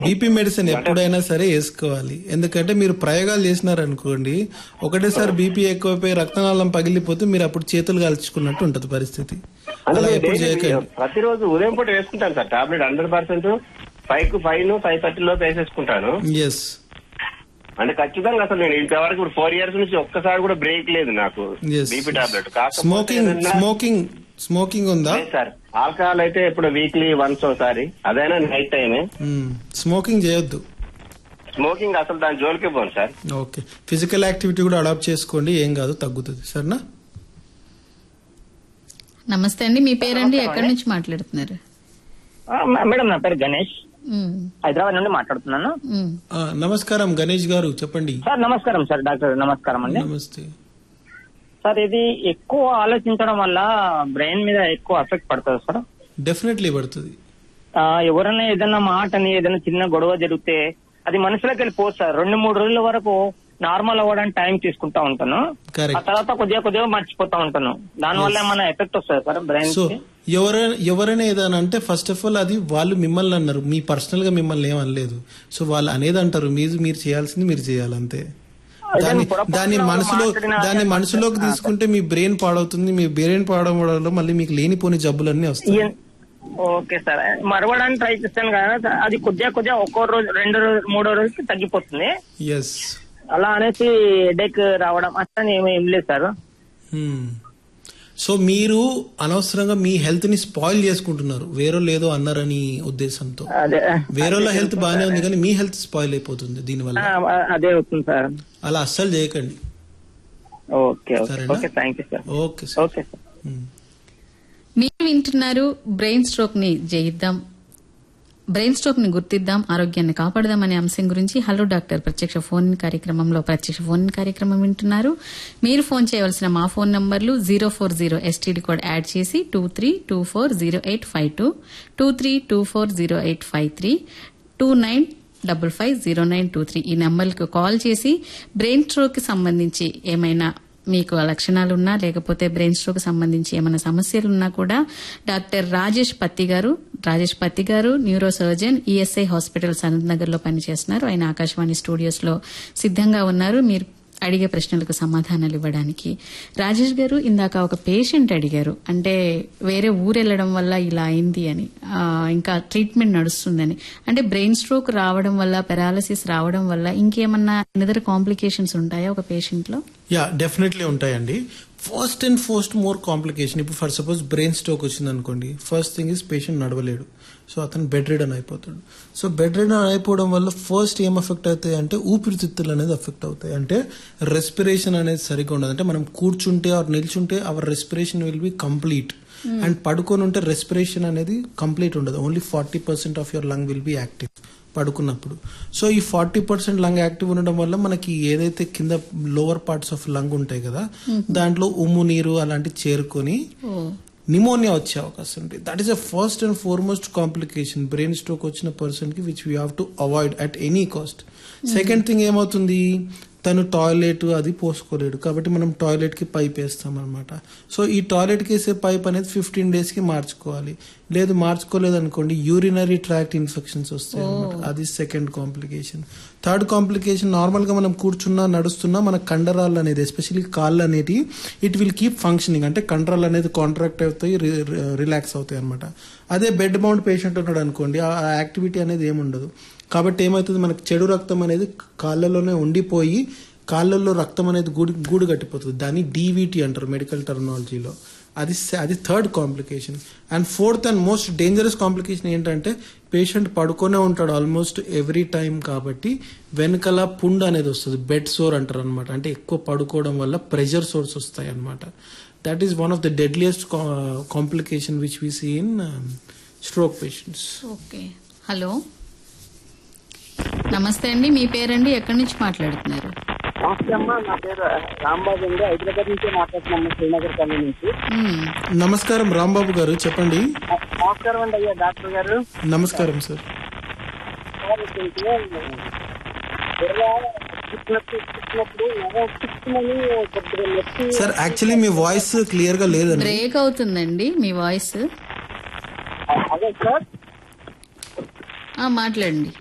BP medicine ఎప్పుడైనా సరే వేసుకోవాలి ఎందుకంటే మీరు ప్రయోగాలు చేసినారనుకోండి ఒకటేసారి బీపీ ఎక్కువైపోయి రక్తనాళం పగిలిపోతే మీరు అప్పుడు చేతులు కాల్చుకున్నట్టు ఉంటది పరిస్థితి అంటే అలా నేను ఎప్పుడు daily చేయకండి ప్రతిరోజు ఉదయం పూట వేసుకుంటాను sir tablet hundred percent five కు ఫైవ్ ఫైవ్ థర్టీ లోపు వేసేసుకుంటాను ఎస్ అంటే ఖచ్చితంగా అసలు నేను ఇంతవరకు ఇప్పుడు ఫోర్ ఇయర్స్ నుంచి ఒక్కసారి కూడా బ్రేక్ లేదు నాకు yes BP tablet smoking smoking smoking ఉందా సార్ ఆల్కహాల్ అయితే ఇప్పుడు వీక్లీ వన్స్ ఒకసారి అదైనా నైట్ టైమే స్మోకింగ్ చేయొద్దు స్మోకింగ్ అసలు దాని జోలికి పోను సార్ ఓకే ఫిజికల్ యాక్టివిటీ కూడా అడాప్ట్ చేసుకోండి ఏం కాదు తగ్గుతుంది సరేనా నమస్తే అండి మీ పేరండి ఎక్కడి నుంచి మాట్లాడుతున్నారు ఆ, మ- మేడం నా పేరు గణేష్ ఉమ్, హైదరాబాద్ నుండి మాట్లాడుతున్నాను ఉమ్. ఆ, నమస్కారం గణేష్ గారు చెప్పండి సార్ నమస్కారం సార్ డాక్టర్ నమస్కారం అండి నమస్తే సార్ ఇది ఎక్కువ ఆలోచించడం వల్ల బ్రెయిన్ మీద ఎక్కువ ఎఫెక్ట్ పడుతుంది సార్ డెఫినెట్లీ పడుతుంది ఆ, ఎవరైనా ఏదైనా మాటని ఏదైనా చిన్న గొడవ జరిగితే అది మనసులోకి వెళ్ళిపోదు సార్ రెండు మూడు రోజుల వరకు నార్మల్ అవ్వడానికి టైం తీసుకుంటా ఉంటాను Correct. ఆ తర్వాత కొద్దిగా కొద్దిగా మర్చిపోతా ఉంటాను దాని వల్ల ఏమైనా ఎఫెక్ట్ వస్తుంది సార్ బ్రెయిన్ సో ఎవరైనా ఎవరైనా ఏదైనా అంటే ఫస్ట్ ఆఫ్ ఆల్ అది వాళ్ళు మిమ్మల్ని అన్నారు మీ పర్సనల్ గా మిమ్మల్ని ఏమనలేదు సో వాళ్ళు అనేది అంటారు మీరు మీరు చేయాల్సింది మీరు చేయాలి అంతే దాన్ని పొరపాటున దాన్ని మనసులో మాట్లాడిన- దాన్ని మనసులోకి తీసుకుంటే మీ బ్రెయిన్ పాడవుతుంది మీ బ్రెయిన్ పాడవడం వల్ల మళ్ళీ మీకు లేనిపోని జబ్బులన్నీ వస్తాయి ఓకే సార్ మరవడానికి ట్రై చేస్తాను కదా అది కొద్దిగా కొద్దిగా ఒక్కో రోజు రెండు రోజు మూడో రోజుకి తగ్గిపోతుంది ఎస్ అలా అనేసి హెడేక్ రావడం అట్లా ఏమీ ఏం లేదు సార్ సో మీరు అనవసరంగా మీ హెల్త్ ని స్పాయిల్ చేసుకుంటున్నారు వేరే లేదో అన్నారని ఉద్దేశంతో అదే వేరేళ్ళ హెల్త్ బాగానే ఉంది కానీ మీ హెల్త్ స్పాయిల్ అయిపోతుంది దీనివల్ల ఆ, అదే అవుతుంది సార్ అలా అస్సలు చేయకండి ఓకే ఓకే సరేనా? Okay thank you sir okay sir okay sir మ్మ్. మీరు వింటున్నారు బ్రెయిన్ స్ట్రోక్ ని జయిద్దాం బ్రెయిన్ స్ట్రోక్ ని గుర్తిద్దాం ఆరోగ్యాన్ని కాపాడదాం అనే అంశం గురించి హలో డాక్టర్ ప్రత్యక్ష ఫోన్ కార్యక్రమంలో ప్రత్యక్ష ఫోన్ కార్యక్రమం వింటున్నారు మీరు ఫోన్ చేయవలసిన మా ఫోన్ నంబర్లు zero four zero STD code add చేసి two three two four zero eight five two two three two four zero eight five three two nine double five zero nine two three ఈ నెంబర్కి call చేసి brain stroke కి సంబంధించి ఏమైనా మీకు ఆ లక్షణాలు ఉన్నా లేకపోతే బ్రెయిన్ స్ట్రోక్ సంబంధించి ఏమైనా సమస్యలు ఉన్నా కూడా డాక్టర్ రాజేష్ పత్తి గారు రాజేష్ పత్తి గారు neuro surgeon ESI hospital Sanat Nagar లో పనిచేస్తున్నారు ఆయన ఆకాశవాణి స్టూడియోస్ లో సిద్ధంగా ఉన్నారు మీరు అడిగే ప్రశ్నలకు సమాధానాలు ఇవ్వడానికి రాజేష్ గారు ఇందాక ఒక పేషెంట్ అడిగారు అంటే వేరే ఊరు వెళ్ళడం వల్ల ఇలా అయింది అని ఆ, ఇంకా ట్రీట్మెంట్ నడుస్తుందని అంటే బ్రెయిన్ స్ట్రోక్ రావడం వల్ల పెరాలసిస్ రావడం వల్ల ఇంకేమన్నా ఇతర కాంప్లికేషన్స్ ఉంటాయా ఒక పేషెంట్ లో యా డెఫినెట్లీ ఉంటాయండి first and first more complication ఇప్పుడు ఫర్ సపోజ్ బ్రెయిన్ స్ట్రోక్ వచ్చింది అనుకోండి ఫస్ట్ థింగ్ ఇస్ పేషెంట్ నడవలేడు సో అతను బెడ్ రిడన్ అయిపోతాడు సో బెడ్ రిడన్ అయిపోవడం వల్ల ఫస్ట్ ఏం ఎఫెక్ట్ అవుతాయి అంటే ఊపిరితిత్తులు అనేది ఎఫెక్ట్ అవుతాయి అంటే రెస్పిరేషన్ అనేది సరిగ్గా ఉండదు అంటే మనం కూర్చుంటే ఆర్ నిల్చుంటే our respiration will be complete and పడుకొని ఉంటే రెస్పిరేషన్ అనేది కంప్లీట్ ఉండదు only forty percent of your lung will be active పడుకున్నప్పుడు సో ఈ ఫార్టీ పర్సెంట్ లంగ్ యాక్టివ్ ఉండడం వల్ల మనకి ఏదైతే కింద లోవర్ పార్ట్స్ ఆఫ్ లంగ్ ఉంటాయి కదా దాంట్లో ఉమ్ము నీరు అలాంటివి చేరుకొని నిమోనియా వచ్చే అవకాశం ఉంది that is a first and foremost complication brain stroke వచ్చిన పర్సన్ కి which we have to avoid at any cost second thing ఏమవుతుంది తను టాయిలెట్ అది పోసుకోలేడు కాబట్టి మనం టాయిలెట్ కి పైప్ వేస్తాం అనమాట సో ఈ టాయిలెట్ కి వేసే పైప్ అనేది ఫిఫ్టీన్ డేస్ కి మార్చుకోవాలి లేదు మార్చుకోలేదు అనుకోండి యూరినరీ ట్రాక్ట్ ఇన్ఫెక్షన్స్ వస్తాయి అనమాట అది second complication third complication normal గా మనం కూర్చున్నా నడుస్తున్నా మన కండరాలు అనేది ఎస్పెషల్లీ కాళ్ళు అనేటి ఇట్ విల్ కీప్ ఫంక్షనింగ్ అంటే కండరాలు అనేది కాంట్రాక్ట్ అవుతాయి రిలాక్స్ అవుతాయి అనమాట అదే బెడ్ బౌండ్ పేషెంట్ ఉన్నాడు అనుకోండి ఆ యాక్టివిటీ అనేది ఏముండదు కాబట్టి ఏమవుతుంది మనకు చెడు రక్తం అనేది కాళ్ళలోనే ఉండిపోయి కాళ్ళల్లో రక్తం అనేది గూడు గూడు కట్టిపోతుంది దాన్ని డీవీటీ అంటారు మెడికల్ టర్మినాలజీలో అది se- అది third complication and fourth and most dangerous complication ఏంటంటే పేషెంట్ పడుకొనే ఉంటాడు ఆల్మోస్ట్ ఎవ్రీ టైం కాబట్టి వెనకల పుండ్ అనేది వస్తుంది బెడ్ సోర్ అంటారు అనమాట అంటే ఎక్కువ పడుకోవడం వల్ల ప్రెషర్ సోర్స్ వస్తాయి అనమాట that is one of the deadliest complication which we see in stroke patients okay hello నమస్తే అండి మీ పేరండి ఎక్కడి నుంచి మాట్లాడుతున్నారు నమస్తే అమ్మా నా పేరు రాంబాబు అండి హైదరాబాద్ నుంచి మాట్లాడుతున్నాము శ్రీనగర్ కాలనీ నుంచి మ్మ్. నమస్కారం రాంబాబు గారు చెప్పండి నమస్కారం అండి అయ్యా డాక్టర్ గారు నమస్కారం సార్ సార్ కొంచెం బుర్ర చిక్కినప్పుడు చిక్కినప్పుడు నరం చిక్కుమని కొద్దిగా నొప్పి సార్ యాక్చువల్లీ మీ వాయిస్ క్లియర్ గా లేదండి బ్రేక్ అవుతుందండి మీ వాయిస్ అదే సార్ ఆ, మాట్లాడండి